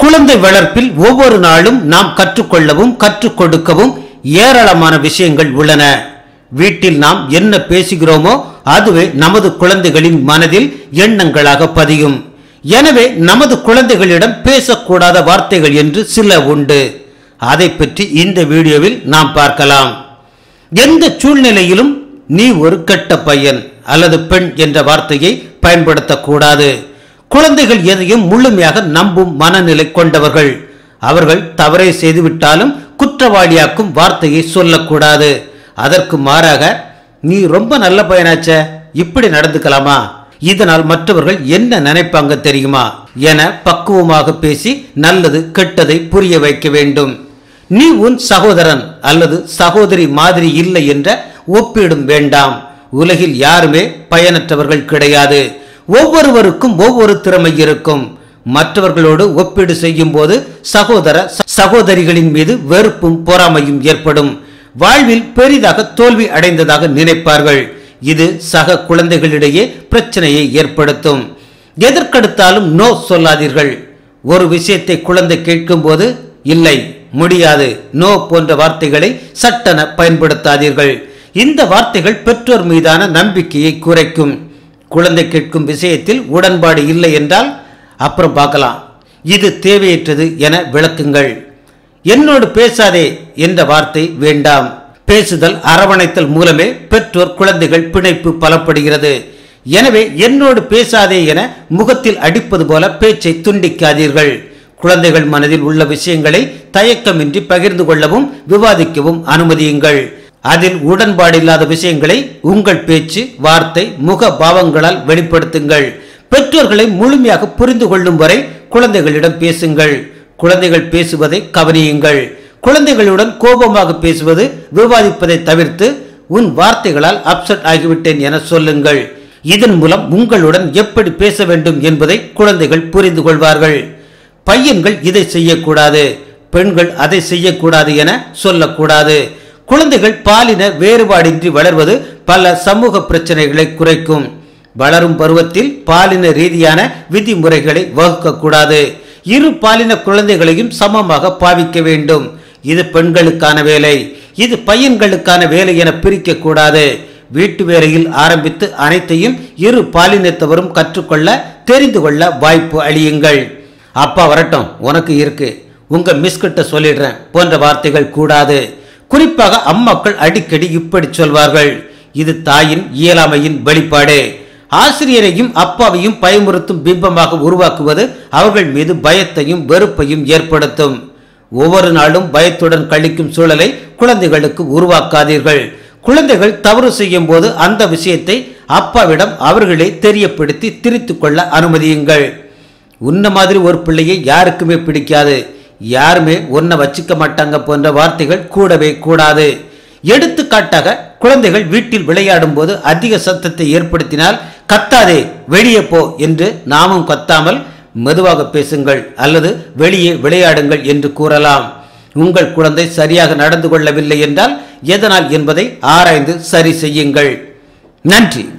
குழந்தை வளர்ப்பில் ஒவ்வொரு நாளும் நாம் கற்றுக்கொள்ளவும் கற்றுக் கொடுக்கவும் ஏராளமான விஷயங்கள் உள்ளன வீட்டில் நாம் என்ன பேசுகிறோமோ அதுவே நமது குழந்தைகளின் மனதில் எண்ணங்களாக பதியும் எனவே நமது குழந்தைகளிடம் பேசக்கூடாத வார்த்தைகள் என்று சில உண்டு அதை பற்றி இந்த வீடியோவில் நாம் பார்க்கலாம் எந்த சூழ்நிலையிலும் நீ ஒரு கெட்ட பையன் அல்லது பெண் என்ற வார்த்தையை பயன்படுத்தக்கூடாது குழந்தைகள் எதையும் முழுமையாக நம்பும் மனநிலை கொண்டவர்கள் அவர்கள் தவறை செய்துவிட்டாலும் குற்றவாளியாக்கும் வார்த்தையை சொல்லக்கூடாது அதற்கு மாறாக நீ ரொம்ப நல்ல பையனாச்சே இப்படி நடந்துக்கலாமா இதனால் மற்றவர்கள் என்ன நினைப்பாங்க தெரியுமா என பக்குவமாக பேசி நல்லது கெட்டதை புரிய வைக்க வேண்டும் நீ உன் சகோதரன் அல்லது சகோதரி மாதிரி இல்லை என்ற ஒப்பிடும் வேண்டாம் உலகில் யாருமே பயனற்றவர்கள் கிடையாது ஒவ்வொருவருக்கும் ஒவ்வொரு திறமை இருக்கும் மற்றவர்களோடு ஒப்பீடு செய்யும் போது சகோதர சகோதரிகளின் மீது வெறுப்பும் பொறாமையும் ஏற்படும் வாழ்வில் பெரிதாக தோல்வி அடைந்ததாக நினைப்பார்கள் இது சக குழந்தைகளிடையே பிரச்சனையை ஏற்படுத்தும் எதற்கெடுத்தாலும் நோ சொல்லாதீர்கள் ஒரு விஷயத்தை குழந்தை கேட்கும்போது இல்லை முடியாது நோ போன்ற வார்த்தைகளை சட்டென பயன்படுத்தாதீர்கள் இந்த வார்த்தைகள் பெற்றோர் மீதான நம்பிக்கையை குறைக்கும் குழந்தை கேட்கும் விஷயத்தில் உடன்பாடு இல்லை என்றால் அப்புறம் பார்க்கலாம் இது தேவையற்றது என விளக்குங்கள் என்னோடு பேசாதே என்ற வார்த்தை வேண்டாம் பேசுதல் அரவணைத்தல் மூலமே பெற்றோர் குழந்தைகள் பிணைப்பு பலப்படுகிறது எனவே என்னோடு பேசாதே என முகத்தில் அடிப்பது போல பேச்சை துண்டிக்காதீர்கள் குழந்தைகள் மனதில் உள்ள விஷயங்களை தயக்கமின்றி பகிர்ந்து கொள்ளவும் விவாதிக்கவும் அனுமதியுங்கள் அதில் உடன்பாடில்லாத விஷயங்களை உங்கள் பேச்சு வார்த்தை முக பாவங்களால் வெளிப்படுத்துங்கள் பெற்றோர்களை முழுமையாக புரிந்து கொள்ளும் வரை குழந்தைகளிடம் பேசுங்கள் குழந்தைகள் பேசுவதை கவனியுங்கள் குழந்தைகளுடன் கோபமாக பேசுவது விவாதிப்பதை தவிர்த்து உன் வார்த்தைகளால் அப்செட் ஆகிவிட்டேன் என சொல்லுங்கள் இதன் மூலம் உங்களுடன் எப்படி பேச வேண்டும் என்பதை குழந்தைகள் புரிந்து கொள்வார்கள் பையன்கள் இதை செய்யக்கூடாது பெண்கள் அதை செய்யக்கூடாது என சொல்லக்கூடாது குழந்தைகள் பாலின வேறுபாடின்றி வளர்வது பல சமூக பிரச்சனைகளை குறைக்கும் வளரும் பருவத்தில் பாலின ரீதியான விதிமுறைகளை வகுக்கக்கூடாது இரு பாலின குழந்தைகளையும் சமமாக பாவிக்க வேண்டும் இது பெண்களுக்கான வேலை இது பையன்களுக்கான வேலை என பிரிக்க கூடாது வீட்டு வேலையில் ஆரம்பித்து அனைத்தையும் இரு பாலினத்தவரும் கற்றுக்கொள்ள தெரிந்து கொள்ள வாய்ப்பு அளியுங்கள் அப்பா வரட்டும் உனக்கு இருக்கு உங்க மிஸ் கிட்ட சொல்லிடுறேன் போன்ற வார்த்தைகள் கூடாது குறிப்பாக அம்மாக்கள் அடிக்கடி இப்படி சொல்வார்கள் இது தாயின் இயலாமையின் வெளிப்பாடு ஆசிரியரையும் அப்பாவையும் பயமுறுத்தும் பிம்பமாக உருவாக்குவது அவர்கள் மீது பயத்தையும் வெறுப்பையும் ஏற்படுத்தும் ஒவ்வொரு நாளும் பயத்துடன் கழிக்கும் சூழலை குழந்தைகளுக்கு உருவாக்காதீர்கள் குழந்தைகள் தவறு செய்யும் போது அந்த விஷயத்தை அப்பாவிடம் அவர்களே தெரியப்படுத்தி திருத்திக் கொள்ள அனுமதியுங்கள் உன்ன மாதிரி ஒரு பிள்ளையை யாருக்குமே பிடிக்காது யாருமே உன்னை வச்சுக்க மாட்டாங்க போன்ற வார்த்தைகள் கூடவே கூடாது எடுத்துக்காட்டாக குழந்தைகள் வீட்டில் விளையாடும் போது அதிக சத்தத்தை ஏற்படுத்தினால் கத்தாதே வெளியே போ என்று நாமும் கத்தாமல் மெதுவாக பேசுங்கள் அல்லது வெளியே விளையாடுங்கள் என்று கூறலாம் உங்கள் குழந்தை சரியாக நடந்து கொள்ளவில்லை என்றால் எதனால் என்பதை ஆராய்ந்து சரி செய்யுங்கள் நன்றி